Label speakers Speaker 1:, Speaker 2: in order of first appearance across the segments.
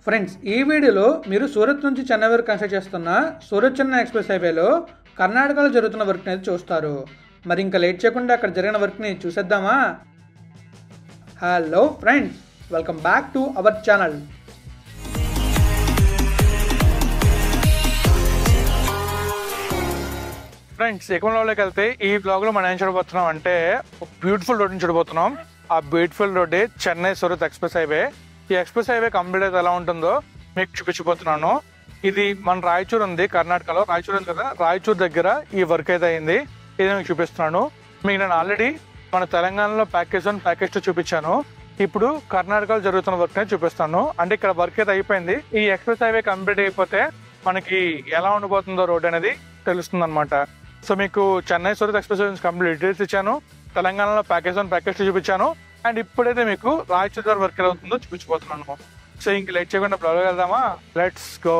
Speaker 1: friends ఈ వీడియోలో మీరు సూరత్ నుంచి చెన్నై వరకు కన్స్ట్రక్ట్ చేస్తున్న సూరత్ చెన్నై ఎక్స్ప్రెస్ హైవేలో కర్ణాటకలో జరుగుతున్న వర్క్ని అయితే చూస్తారు మరి ఇంకా లేట్ చేయకుండా అక్కడ జరిగిన వర్క్ని చూసేద్దామా hello friends welcome back to our channel friends ఎక్కువలోకి వెళ్తే ఈ బ్లాగ్లో మనం ఏం చూడబోతున్నాం అంటే బ్యూటిఫుల్ రోడ్ని చూడబోతున్నాం ఆ బ్యూటిఫుల్ రోడ్డే చెన్నై సూరత్ ఎక్స్ప్రెస్ హైవే ఈ ఎక్స్ప్రెస్ హైవే కంప్లీట్ అయితే ఎలా ఉంటుందో మీకు చూపించబోతున్నాను ఇది మన రాయచూర్ ఉంది కర్ణాటకలో రాయచూర్ ఉంది కదా రాయచూర్ దగ్గర ఈ వర్క్ అయితే అయింది ఇది మీకు చూపిస్తున్నాను మీకు నేను ఆల్రెడీ మన తెలంగాణలో ప్యాకేజ్ వన్ ప్యాకేజ్ టూ చూపించాను ఇప్పుడు కర్ణాటకలో జరుగుతున్న వర్క్ అనేది చూపిస్తాను అంటే ఇక్కడ వర్క్ అయితే అయిపోయింది ఈ ఎక్స్ప్రెస్ హైవే కంప్లీట్ అయిపోతే మనకి ఎలా ఉండబోతుందో రోడ్ అనేది తెలుస్తుంది అనమాట సో మీకు చెన్నై సూరత్ ఎక్స్ప్రెస్ గురించి కంప్లీట్ డీటెయిల్స్ ఇచ్చాను తెలంగాణలో ప్యాకేజ్ వన్ ప్యాకేజ్ టూ చూపించాను అండ్ ఇప్పుడైతే మీకు రాయచూర్ దగ్గర వర్క్ ఎలా అవుతుందో చూపించబోతున్నాను సో ఇంక లేట్ చేయకుండా బ్లాగ్ వెళ్దామా లెట్స్ గో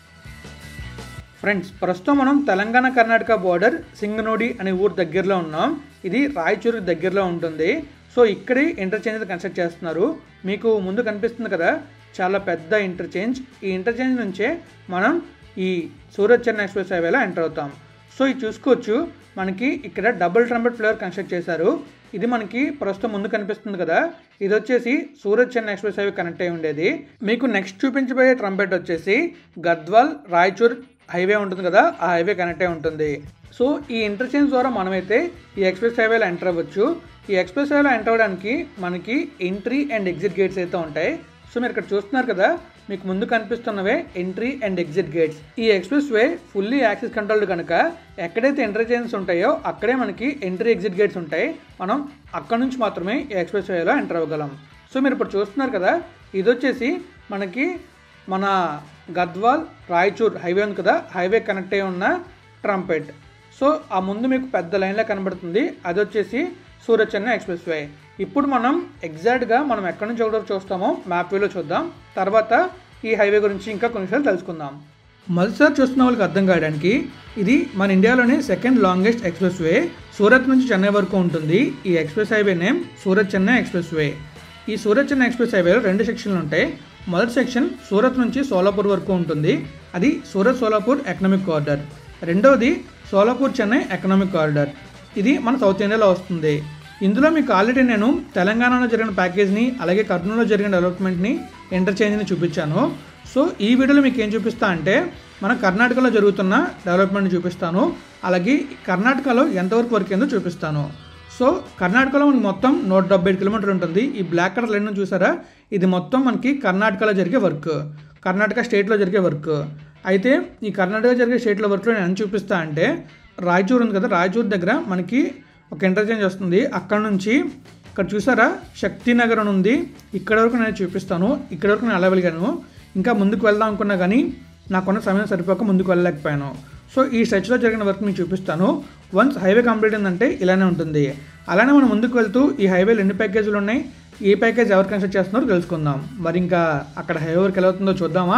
Speaker 1: ఫ్రెండ్స్ ప్రస్తుతం మనం తెలంగాణ కర్ణాటక బోర్డర్ సింగనోడి అనే ఊరు దగ్గరలో ఉన్నాం ఇది రాయచూరు దగ్గరలో ఉంటుంది సో ఇక్కడే ఇంటర్చేంజ్ కన్స్ట్రక్ట్ చేస్తున్నారు మీకు ముందు కనిపిస్తుంది కదా చాలా పెద్ద ఇంటర్చేంజ్ ఈ ఇంటర్చేంజ్ నుంచే మనం ఈ సూరత్ చెన్నై ఎక్స్ప్రెస్ హైవేలో ఎంటర్ అవుతాం సో ఇది చూసుకోవచ్చు మనకి ఇక్కడ డబుల్ ట్రంబెట్ ఫ్లేవర్ కన్స్ట్రక్ట్ చేశారు ఇది మనకి ప్రస్తుతం ముందు కనిపిస్తుంది కదా ఇది వచ్చేసి Surat Chennai express highway connect అయి ఉండేది మీకు నెక్స్ట్ చూపించబోయే ట్రంపెట్ వచ్చేసి గద్వాల్ రాయచూర్ హైవే ఉంటుంది కదా ఆ హైవే కనెక్ట్ అయి ఉంటుంది సో ఈ ఇంటర్చేంజ్ ద్వారా మనమైతే ఈ ఎక్స్ప్రెస్ హైవేలో ఎంటర్ అవ్వచ్చు ఈ ఎక్స్ప్రెస్ హైవేలో ఎంటర్ అవ్వడానికి మనకి ఎంట్రీ అండ్ ఎగ్జిట్ గేట్స్ అయితే ఉంటాయి సో మీరు ఇక్కడ చూస్తున్నారు కదా మీకు ముందు కనిపిస్తున్నవే ఎంట్రీ అండ్ ఎగ్జిట్ గేట్స్ ఈ express way fully access controlled కనుక ఎక్కడైతే ఇంటర్చేంజెస్ ఉంటాయో అక్కడే మనకి ఎంట్రీ ఎగ్జిట్ గేట్స్ ఉంటాయి మనం అక్కడ నుంచి మాత్రమే ఈ ఎక్స్ప్రెస్ వేలో ఎంటర్ అవ్వగలం సో మీరు ఇప్పుడు చూస్తున్నారు కదా ఇది వచ్చేసి మనకి మన గద్వాల్ రాయచూర్ హైవే ఉంది కదా హైవే కనెక్ట్ అయి ఉన్న ట్రంపెట్ సో ఆ ముందు మీకు పెద్ద లైన్లో కనబడుతుంది అది వచ్చేసి సూరత్ చెన్నై ఎక్స్ప్రెస్ వే ఇప్పుడు మనం ఎగ్జాక్ట్గా మనం ఎక్కడి నుంచి ఒకటి చూస్తామో మ్యాప్ వ్యూలో చూద్దాం తర్వాత ఈ హైవే గురించి ఇంకా కొన్ని విషయాలు తెలుసుకుందాం మొదటిసారి చూస్తున్న వాళ్ళకి అర్థం కావడానికి ఇది మన ఇండియాలోనే second longest express way Surat నుంచి చెన్నై వరకు ఉంటుంది ఈ express highway name Surat Chennai express way ఈ సూరత్ చెన్నై ఎక్స్ప్రెస్ హైవేలో రెండు సెక్షన్లు ఉంటాయి మొదటి సెక్షన్ సూరత్ నుంచి సోలాపూర్ వరకు ఉంటుంది అది సూరత్ సోలాపూర్ ఎకనామిక్ కారిడార్ రెండవది సోలాపూర్ చెన్నై ఎకనామిక్ కారిడార్ ఇది మన సౌత్ ఇండియాలో వస్తుంది ఇందులో మీకు ఆల్రెడీ నేను తెలంగాణలో జరిగిన ప్యాకేజ్ని అలాగే కర్నూలులో జరిగిన డెవలప్మెంట్ని ఇంటర్చేంజ్ని చూపించాను సో ఈ వీడియోలో మీకు ఏం చూపిస్తా అంటే మన కర్ణాటకలో జరుగుతున్న డెవలప్మెంట్ చూపిస్తాను అలాగే కర్ణాటకలో ఎంతవరకు వర్క్ అయిందో చూపిస్తాను సో కర్ణాటకలో మనకి మొత్తం నూట డెబ్బై ఐదు కిలోమీటర్ ఉంటుంది ఈ బ్లాక్ కలర్ లైన్ చూసారా ఇది మొత్తం మనకి కర్ణాటకలో జరిగే వర్క్ కర్ణాటక స్టేట్లో జరిగే వర్క్ అయితే ఈ కర్ణాటక జరిగే స్టేట్లో వర్క్లో నేను ఎంత చూపిస్తా అంటే రాయచూర్ ఉంది కదా రాయచూర్ దగ్గర మనకి ఒక ఇంటర్చేంజ్ వస్తుంది అక్కడ నుంచి ఇక్కడ చూసారా శక్తినగర్ అని ఉంది ఇక్కడ వరకు నేను చూపిస్తాను ఇక్కడ వరకు నేను వెళ్ళగలిగాను ఇంకా ముందుకు వెళ్దాం అనుకున్నా కానీ నాకున్న సమయం సరిపోక ముందుకు వెళ్ళలేకపోయాను సో ఈ స్ట్రెచ్లో జరిగిన వర్క్ మీకు చూపిస్తాను వన్స్ హైవే కంప్లీట్ అయిందంటే ఇలానే ఉంటుంది అలానే మనం ముందుకు వెళ్తూ ఈ హైవేలు ఎన్ని ప్యాకేజీలు ఉన్నాయి ఏ ప్యాకేజ్ ఎవరు కన్స్ట్రక్ట్ చేస్తున్నారో తెలుసుకుందాం మరి ఇంకా అక్కడ హైవే వరకు ఎలా అవుతుందో చూద్దామా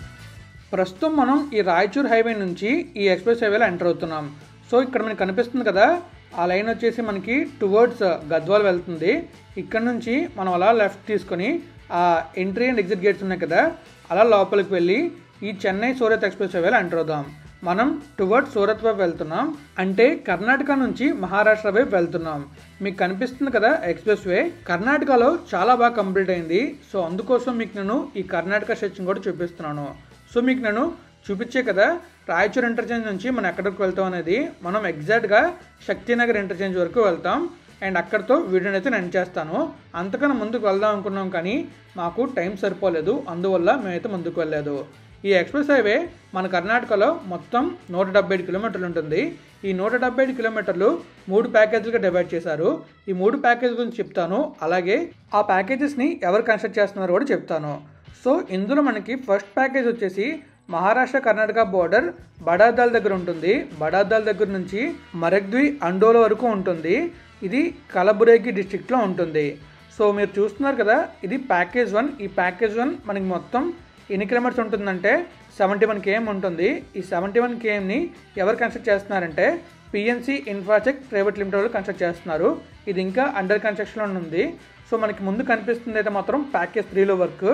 Speaker 1: ప్రస్తుతం మనం ఈ రాయచూర్ హైవే నుంచి ఈ ఎక్స్ప్రెస్ హైవేలో ఎంటర్ అవుతున్నాం సో ఇక్కడ మనకి కనిపిస్తుంది కదా ఆ లైన్ వచ్చేసి మనకి టువర్డ్స్ గద్వాల్ వెళ్తుంది ఇక్కడ నుంచి మనం అలా లెఫ్ట్ తీసుకొని ఆ ఎంట్రీ అండ్ ఎగ్జిట్ గేట్స్ ఉన్నాయి కదా అలా లోపలికి వెళ్ళి ఈ చెన్నై సూరత్ ఎక్స్ప్రెస్ హైవేలో ఎంటర్ అవుదాం మనం టువర్డ్స్ సూరత్ వైపు వెళ్తున్నాం అంటే కర్ణాటక నుంచి మహారాష్ట్ర వైపు వెళ్తున్నాం మీకు కనిపిస్తుంది కదా ఎక్స్ప్రెస్ వే కర్ణాటకలో చాలా బాగా కంప్లీట్ అయింది సో అందుకోసం మీకు నేను ఈ కర్ణాటక స్ట్రెచ్చింగ్ కూడా చూపిస్తున్నాను సో మీకు నేను చూపించే కదా రాయచూర్ ఇంటర్చేంజ్ నుంచి మనం ఎక్కడికి వెళ్తాం అనేది మనం ఎగ్జాక్ట్గా శక్తినగర్ ఇంటర్చేంజ్ వరకు వెళ్తాం అండ్ అక్కడితో వీడియోని అయితే నేను చేస్తాను అంతకన్నా ముందుకు వెళ్దాం అనుకున్నాం కానీ మాకు టైం సరిపోలేదు అందువల్ల మేమైతే ముందుకు వెళ్ళలేదు ఈ ఎక్స్ప్రెస్ హైవే మన కర్ణాటకలో మొత్తం నూట డెబ్బై ఐదు కిలోమీటర్లు ఉంటుంది ఈ నూట డెబ్బై ఐదు కిలోమీటర్లు మూడు ప్యాకేజీలుగా డివైడ్ చేశారు ఈ మూడు ప్యాకేజ్ గురించి చెప్తాను అలాగే ఆ ప్యాకేజెస్ని ఎవరు కన్స్ట్రక్ట్ చేస్తున్నారో కూడా చెప్తాను సో ఇందులో మనకి ఫస్ట్ ప్యాకేజ్ వచ్చేసి మహారాష్ట్ర కర్ణాటక బోర్డర్ బడాదాల్ దగ్గర ఉంటుంది బడాదాల్ దగ్గర నుంచి మరగ్ద్వి అండోల వరకు ఉంటుంది ఇది కలబురేగి డిస్టిక్లో ఉంటుంది సో మీరు చూస్తున్నారు కదా ఇది ప్యాకేజ్ వన్ ఈ ప్యాకేజ్ వన్ మనకి మొత్తం ఎన్ని కిలోమీటర్స్ ఉంటుందంటే సెవెంటీ వన్ కేఎం ఉంటుంది ఈ సెవెంటీ వన్ కేఎంని ఎవరు కన్స్ట్రక్ట్ చేస్తున్నారంటే పిఎన్సి ఇన్ఫ్రాచెక్ ప్రైవేట్ లిమిటెడ్ వాళ్ళు కన్స్ట్రక్ట్ చేస్తున్నారు ఇది ఇంకా అండర్ కన్స్ట్రక్షన్లో ఉంది సో మనకి ముందు కనిపిస్తుంది అయితే మాత్రం ప్యాకేజ్ త్రీలో వర్క్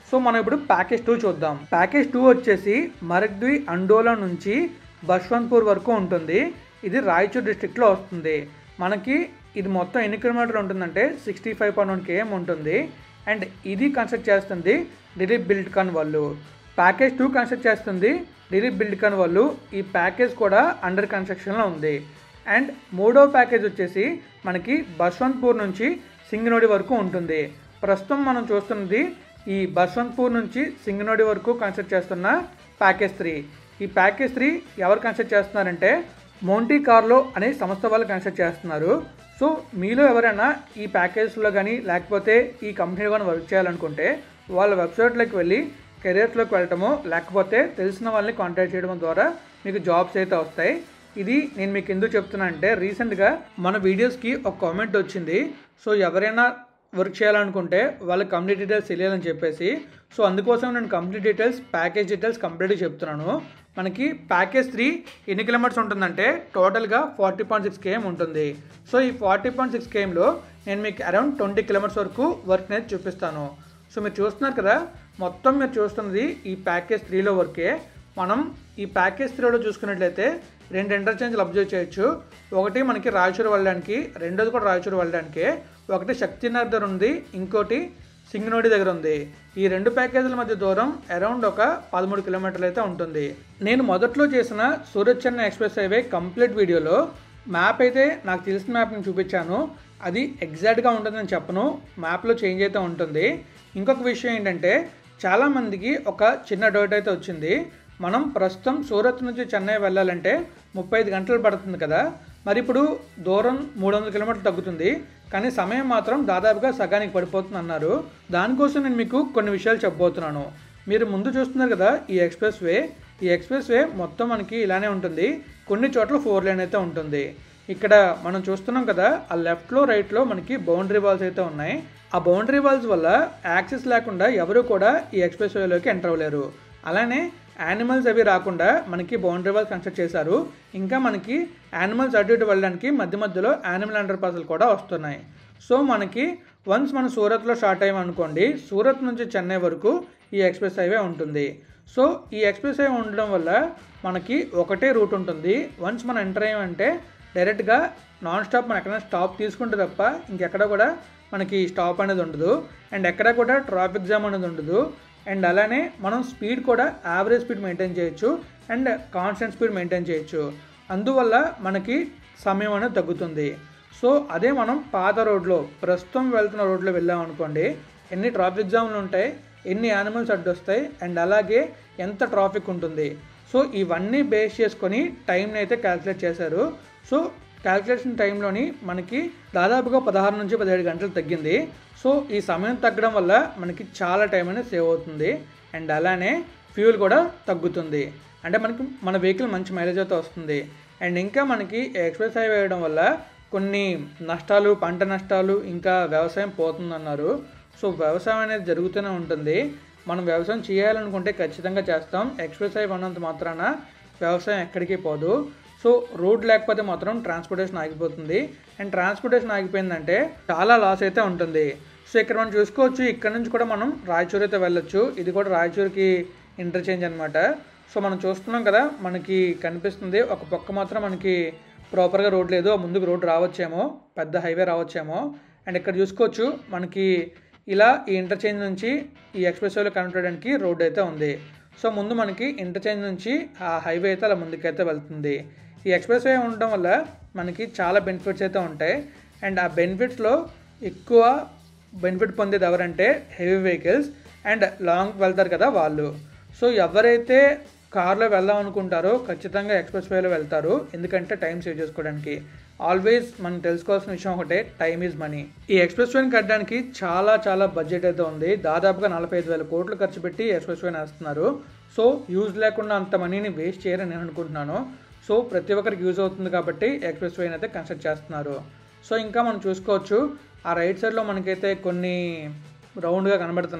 Speaker 1: సో మనం ఇప్పుడు ప్యాకేజ్ టూ చూద్దాం ప్యాకేజ్ టూ వచ్చేసి మరగ్వి అండోలా నుంచి బష్వంత్పూర్ వరకు ఉంటుంది ఇది రాయచూర్ డిస్ట్రిక్ట్లో వస్తుంది మనకి ఇది మొత్తం ఎన్ని కిలోమీటర్లు ఉంటుందంటే sixty five point one km ఉంటుంది అండ్ ఇది కన్స్ట్రక్ట్ చేస్తుంది దిలీప్ బిల్డ్కాన్ వాళ్ళు ప్యాకేజ్ టూ కన్స్ట్రక్ట్ చేస్తుంది దిలీప్ బిల్డ్కాన్ వాళ్ళు ఈ ప్యాకేజ్ కూడా అండర్ కన్స్ట్రక్షన్లో ఉంది అండ్ మూడో ప్యాకేజ్ వచ్చేసి మనకి బస్వంత్పూర్ నుంచి సింగనోడి వరకు ఉంటుంది ప్రస్తుతం మనం చూస్తున్నది ఈ బస్వంత్పూర్ నుంచి సింగనోడి వరకు కన్స్ట్రక్ట్ చేస్తున్న ప్యాకేజ్ త్రీ ఈ ప్యాకేజ్ త్రీ ఎవరు కన్స్ట్రక్ట్ చేస్తున్నారంటే మౌంటీ కార్లో అనే సంస్థ వాళ్ళు కన్స్ట్రక్ట్ చేస్తున్నారు సో మీలో ఎవరైనా ఈ ప్యాకేజ్లో కానీ లేకపోతే ఈ కంపెనీలో కానీ వర్క్ చేయాలనుకుంటే వాళ్ళ వెబ్సైట్లోకి వెళ్ళి కెరియర్స్లోకి వెళ్ళటమో లేకపోతే తెలిసిన వాళ్ళని కాంటాక్ట్ చేయడం ద్వారా మీకు జాబ్స్ అయితే వస్తాయి ఇది నేను మీకు ఎందుకు చెప్తున్నా అంటే రీసెంట్గా మన వీడియోస్కి ఒక కామెంట్ వచ్చింది సో ఎవరైనా వర్క్ చేయాలనుకుంటే వాళ్ళ కంపెనీ డీటెయిల్స్ తెలియాలని చెప్పేసి సో అందుకోసం నేను కంపెనీ డీటెయిల్స్ ప్యాకేజ్ డీటెయిల్స్ కంప్లీట్గా చెప్తున్నాను మనకి ప్యాకేజ్ త్రీ ఎన్ని కిలోమీటర్స్ ఉంటుందంటే టోటల్గా ఫార్టీ పాయింట్ సిక్స్ కేఎం ఉంటుంది సో ఈ ఫార్టీ పాయింట్ సిక్స్ కేఎంలో నేను మీకు అరౌండ్ ట్వంటీ కిలోమీటర్స్ వరకు వర్క్ అనేది చూపిస్తాను సో మీరు చూస్తున్నారు కదా మొత్తం మీరు చూస్తున్నది ఈ ప్యాకేజ్ త్రీలో వర్కే మనం ఈ ప్యాకేజ్ త్రీలో చూసుకున్నట్లయితే రెండు ఇంటర్చేంజ్లు అబ్జర్వ్ చేయొచ్చు ఒకటి మనకి రాయచూరు వెళ్ళడానికి రెండోది కూడా రాయచూరు వెళ్ళడానికి ఒకటి శక్తినగర్ దగ్గర ఉంది ఇంకోటి సింగనోడి దగ్గర ఉంది ఈ రెండు ప్యాకేజీల మధ్య దూరం అరౌండ్ ఒక పదమూడు కిలోమీటర్లు అయితే ఉంటుంది నేను మొదట్లో చేసిన Surat Chennai express highway complete వీడియోలో మ్యాప్ అయితే నాకు తెలిసిన మ్యాప్ నేను చూపించాను అది ఎగ్జాక్ట్గా ఉంటుందని చెప్పను మ్యాప్లో చేంజ్ అయితే ఉంటుంది ఇంకొక విషయం ఏంటంటే చాలామందికి ఒక చిన్న డౌట్ అయితే వచ్చింది మనం ప్రస్తుతం సూరత్ నుంచి చెన్నై వెళ్ళాలంటే ముప్పై ఐదు గంటలు పడుతుంది కదా మరి ఇప్పుడు దూరం మూడు వందల కిలోమీటర్లు తగ్గుతుంది కానీ సమయం మాత్రం దాదాపుగా సగానికి పడిపోతుంది అన్నారు దానికోసం నేను మీకు కొన్ని విషయాలు చెప్పబోతున్నాను మీరు ముందు చూస్తున్నారు కదా ఈ ఎక్స్ప్రెస్ వే ఈ ఎక్స్ప్రెస్ వే మొత్తం మనకి ఇలానే ఉంటుంది కొన్ని చోట్ల ఫోర్ లైన్ అయితే ఉంటుంది ఇక్కడ మనం చూస్తున్నాం కదా ఆ లెఫ్ట్లో రైట్లో మనకి బౌండరీ వాల్స్ అయితే ఉన్నాయి ఆ బౌండరీ వాల్స్ వల్ల యాక్సెస్ లేకుండా ఎవరు కూడా ఈ ఎక్స్ప్రెస్ వేలోకి ఎంటర్ అవ్వలేరు అలానే యానిమల్స్ అవి రాకుండా మనకి బౌండరీ వాల్స్ కన్స్ట్రక్ట్ చేశారు ఇంకా మనకి యానిమల్స్ అటు ఇటు వెళ్ళడానికి మధ్య మధ్యలో యానిమల్ అండర్ పాసులు కూడా వస్తున్నాయి సో మనకి వన్స్ మనం సూరత్లో స్టార్ట్ అయ్యామనుకోండి సూరత్ నుంచి చెన్నై వరకు ఈ ఎక్స్ప్రెస్ హైవే ఉంటుంది సో ఈ ఎక్స్ప్రెస్ హైవే ఉండడం వల్ల మనకి ఒకటే రూట్ ఉంటుంది వన్స్ మనం ఎంటర్ అయ్యామంటే డైరెక్ట్గా నాన్ స్టాప్ మనం ఎక్కడైనా స్టాప్ తీసుకుంటే తప్ప ఇంకెక్కడ కూడా మనకి స్టాప్ అనేది ఉండదు అండ్ ఎక్కడ కూడా ట్రాఫిక్ జామ్ అనేది ఉండదు అండ్ అలానే మనం స్పీడ్ కూడా యావరేజ్ స్పీడ్ మెయింటైన్ చేయొచ్చు అండ్ కాన్స్టెంట్ స్పీడ్ మెయింటైన్ చేయొచ్చు అందువల్ల మనకి సమయం అనేది తగ్గుతుంది సో అదే మనం పాత రోడ్లో ప్రస్తుతం వెళ్తున్న రోడ్లో వెళ్ళామనుకోండి ఎన్ని ట్రాఫిక్ జామ్లు ఉంటాయి ఎన్ని యానిమల్స్ అడ్డొస్తాయి అండ్ అలాగే ఎంత ట్రాఫిక్ ఉంటుంది సో ఇవన్నీ బేస్ చేసుకొని టైంని అయితే క్యాలిక్యులేట్ చేశారు సో క్యాలిక్యులేషన్ టైంలోని మనకి దాదాపుగా పదహారు నుంచి పదిహేడు గంటలు తగ్గింది సో ఈ సమయం తగ్గడం వల్ల మనకి చాలా టైం అనేది సేవ్ అవుతుంది అండ్ అలానే ఫ్యూల్ కూడా తగ్గుతుంది అంటే మనకి మన వెహికల్ మంచి మైలేజ్ అయితే వస్తుంది అండ్ ఇంకా మనకి ఎక్స్ప్రెస్ హైవే వేయడం వల్ల కొన్ని నష్టాలు పంట నష్టాలు ఇంకా వ్యవసాయం పోతుందన్నారు సో వ్యవసాయం అనేది జరుగుతూనే ఉంటుంది మనం వ్యవసాయం చేయాలనుకుంటే ఖచ్చితంగా చేస్తాం ఎక్స్ప్రెస్ హైవే ఉన్నంత మాత్రాన వ్యవసాయం ఎక్కడికి పోదు సో రోడ్ లేకపోతే మాత్రం ట్రాన్స్పోర్టేషన్ ఆగిపోతుంది అండ్ ట్రాన్స్పోర్టేషన్ ఆగిపోయిందంటే చాలా లాస్ అయితే ఉంటుంది సో ఇక్కడ మనం చూసుకోవచ్చు ఇక్కడ నుంచి కూడా మనం రాయచూర్ అయితే వెళ్ళొచ్చు ఇది కూడా రాయచూర్కి ఇంటర్చేంజ్ అనమాట సో మనం చూస్తున్నాం కదా మనకి కనిపిస్తుంది ఒక పక్క మాత్రం మనకి ప్రాపర్గా రోడ్ లేదు ముందుకు రోడ్ రావచ్చేమో పెద్ద హైవే రావచ్చేమో అండ్ ఇక్కడ చూసుకోవచ్చు మనకి ఇలా ఈ ఇంటర్చేంజ్ నుంచి ఈ ఎక్స్ప్రెస్ వేలో కనెక్ట్ అవ్వడానికి రోడ్ అయితే ఉంది సో ముందు మనకి ఇంటర్చేంజ్ నుంచి ఆ హైవే అయితే అలా ముందుకైతే వెళ్తుంది ఈ ఎక్స్ప్రెస్ వే ఉండడం వల్ల మనకి చాలా బెనిఫిట్స్ అయితే ఉంటాయి అండ్ ఆ బెనిఫిట్స్లో ఎక్కువ బెనిఫిట్ పొందేది ఎవరంటే హెవీ వెహికల్స్ అండ్ లాంగ్ వెళ్తారు కదా వాళ్ళు సో ఎవరైతే కార్లో వెళ్దాం అనుకుంటారో ఖచ్చితంగా ఎక్స్ప్రెస్ వేలో వెళ్తారు ఎందుకంటే టైం సేవ్ చేసుకోవడానికి ఆల్వేస్ మనం తెలుసుకోవాల్సిన విషయం ఒకటే టైం ఈజ్ మనీ ఈ ఎక్స్ప్రెస్ వేని కట్టడానికి చాలా చాలా బడ్జెట్ అయితే ఉంది దాదాపుగా నలభై ఐదు వేల కోట్లు ఖర్చు పెట్టి ఎక్స్ప్రెస్ వేని వేస్తున్నారు సో యూజ్ లేకుండా అంత మనీని వేస్ట్ చేయరని నేను అనుకుంటున్నాను సో ప్రతి ఒక్కరికి యూజ్ అవుతుంది కాబట్టి ఎక్స్ప్రెస్ వేని అయితే కన్స్ట్రక్ట్ చేస్తున్నారు సో ఇంకా మనం చూసుకోవచ్చు ఆ రైట్ సైడ్లో మనకైతే కొన్ని రౌండ్గా కనబడుతున్నాయి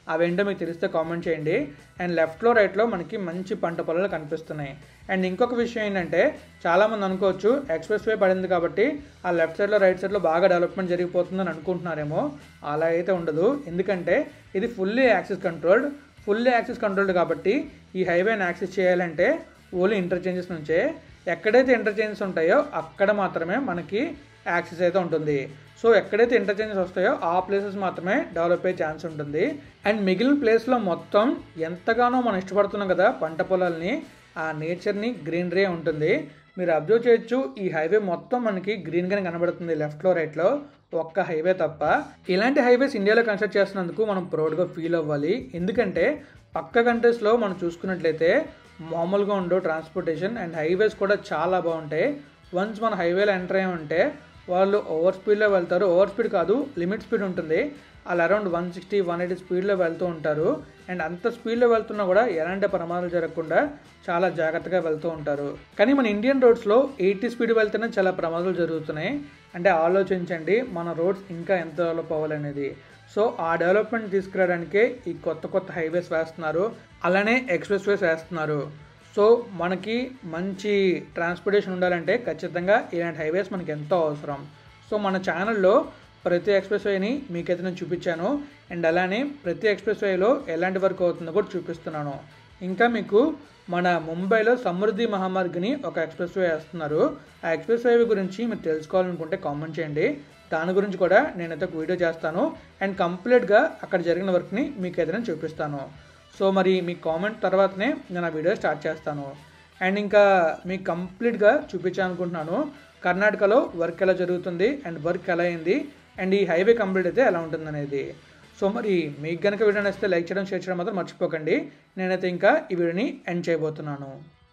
Speaker 1: అవేంటో మీకు తెలిస్తే కామెంట్ చేయండి అండ్ లెఫ్ట్లో రైట్లో మనకి మంచి పంట పొలాలు కనిపిస్తున్నాయి అండ్ ఇంకొక విషయం ఏంటంటే చాలామంది అనుకోవచ్చు ఎక్స్ప్రెస్ వే పడింది కాబట్టి ఆ లెఫ్ట్ సైడ్లో రైట్ సైడ్లో బాగా డెవలప్మెంట్ జరిగిపోతుందని అనుకుంటున్నారేమో అలా అయితే ఉండదు ఎందుకంటే ఇది fully access controlled fully access controlled కాబట్టి ఈ హైవేని యాక్సెస్ చేయాలంటే ఓన్లీ ఇంటర్చేంజెస్ నుంచే ఎక్కడైతే ఇంటర్చేంజెస్ ఉంటాయో అక్కడ మాత్రమే మనకి యాక్సెస్ అయితే ఉంటుంది సో ఎక్కడైతే ఇంటర్చేంజెస్ వస్తాయో ఆ ప్లేసెస్ మాత్రమే డెవలప్ అయ్యే ఛాన్స్ ఉంటుంది అండ్ మిగిలిన ప్లేస్లో మొత్తం ఎంతగానో మనం ఇష్టపడుతున్నాం కదా పంట పొలాల్ని ఆ నేచర్ని గ్రీనరీ ఉంటుంది మీరు అబ్జర్వ్ చేయొచ్చు ఈ హైవే మొత్తం మనకి గ్రీన్గానే కనబడుతుంది లెఫ్ట్లో రైట్లో ఒక్క హైవే తప్ప ఇలాంటి హైవేస్ ఇండియాలో కన్స్ట్రక్ట్ చేస్తున్నందుకు మనం ప్రౌడ్గా ఫీల్ అవ్వాలి ఎందుకంటే పక్క కంట్రీస్లో మనం చూసుకున్నట్లయితే మామూలుగా ఉండవు ట్రాన్స్పోర్టేషన్ అండ్ హైవేస్ కూడా చాలా బాగుంటాయి వన్స్ మన హైవేలో ఎంటర్ అయ్యామంటే వాళ్ళు ఓవర్ స్పీడ్లో వెళ్తారు ఓవర్ స్పీడ్ కాదు లిమిట్ స్పీడ్ ఉంటుంది వాళ్ళు around one sixty one eighty స్పీడ్లో వెళ్తూ ఉంటారు అండ్ అంత స్పీడ్లో వెళ్తున్నా కూడా ఎలాంటి ప్రమాదాలు జరగకుండా చాలా జాగ్రత్తగా వెళ్తూ ఉంటారు కానీ మన ఇండియన్ రోడ్స్లో ఎయిటీ స్పీడ్ వెళ్తేనే చాలా ప్రమాదాలు జరుగుతున్నాయి అంటే ఆలోచించండి మన రోడ్స్ ఇంకా ఎంత డెవలప్ అవ్వాలనేది సో ఆ డెవలప్మెంట్ తీసుకురావడానికే ఈ కొత్త కొత్త హైవేస్ వేస్తున్నారు అలానే ఎక్స్ప్రెస్ వేస్ వేస్తున్నారు సో మనకి మంచి ట్రాన్స్పోర్టేషన్ ఉండాలంటే ఖచ్చితంగా ఇలాంటి హైవేస్ మనకి ఎంతో అవసరం సో మన ఛానల్లో ప్రతి ఎక్స్ప్రెస్ వేని మీకైతే నేను చూపించాను అండ్ అలానే ప్రతి ఎక్స్ప్రెస్ వేలో ఎలాంటి వర్క్ అవుతుందో కూడా చూపిస్తున్నాను ఇంకా మీకు మన ముంబైలో సమృద్ధి మహామార్గిని ఒక ఎక్స్ప్రెస్ వే వేస్తున్నారు ఆ ఎక్స్ప్రెస్ వే గురించి మీరు తెలుసుకోవాలనుకుంటే కామెంట్ చేయండి దాని గురించి కూడా నేనైతే ఒక వీడియో చేస్తాను అండ్ కంప్లీట్గా అక్కడ జరిగిన వర్క్ని మీకైతే నేను చూపిస్తాను సో మరి మీ కామెంట్ తర్వాతనే నేను ఆ వీడియో స్టార్ట్ చేస్తాను అండ్ ఇంకా మీకు కంప్లీట్గా చూపించాలనుకుంటున్నాను కర్ణాటకలో వర్క్ ఎలా జరుగుతుంది అండ్ వర్క్ ఎలా అయింది అండ్ ఈ హైవే కంప్లీట్ అయితే ఎలా ఉంటుంది అనేది సో మరి మీకు కనుక వీడియో నచ్చితే లైక్ చేయడం షేర్ చేయడం మాత్రం మర్చిపోకండి నేనైతే ఇంకా ఈ వీడియోని ఎండ్ చేయబోతున్నాను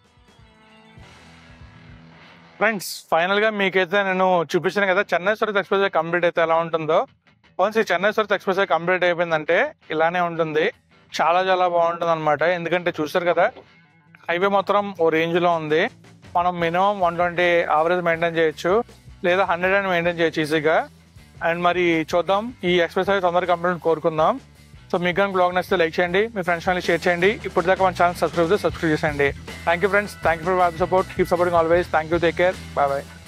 Speaker 2: ఫ్రెండ్స్ ఫైనల్ గా మీకైతే నేను చూపించాను కదా Chennai Surat express way complete అయితే ఎలా ఉంటుందో వన్స్ ఈ Chennai Surat express way complete అయిపోయిందంటే ఇలానే ఉంటుంది చాలా చాలా బాగుంటుంది అనమాట ఎందుకంటే చూసారు కదా హైవే మొత్తం ఓ రేంజ్ లో ఉంది మనం minimum one twenty average maintain చేయొచ్చు లేదా హండ్రెడ్ అండ్ మెయింటైన్ చేయొచ్చు ఈజీగా అండ్ మరి చూద్దాం ఈ ఎక్స్ప్రెస్ హైవే తొందరగా కంప్లీట్ కోరుకుందాం సో మీకు కానీ బ్లాగ్ నచ్చితే లైక్ చేయండి మీ ఫ్రెండ్స్ ఫ్యామిలీ షేర్ చేయండి ఇప్పుడు దాకా మన ఛానల్ సబ్స్క్రైబ్ సబ్స్క్రైబ్ చేయండి thank you friends thank you for support keep supporting always thank you take care bye bye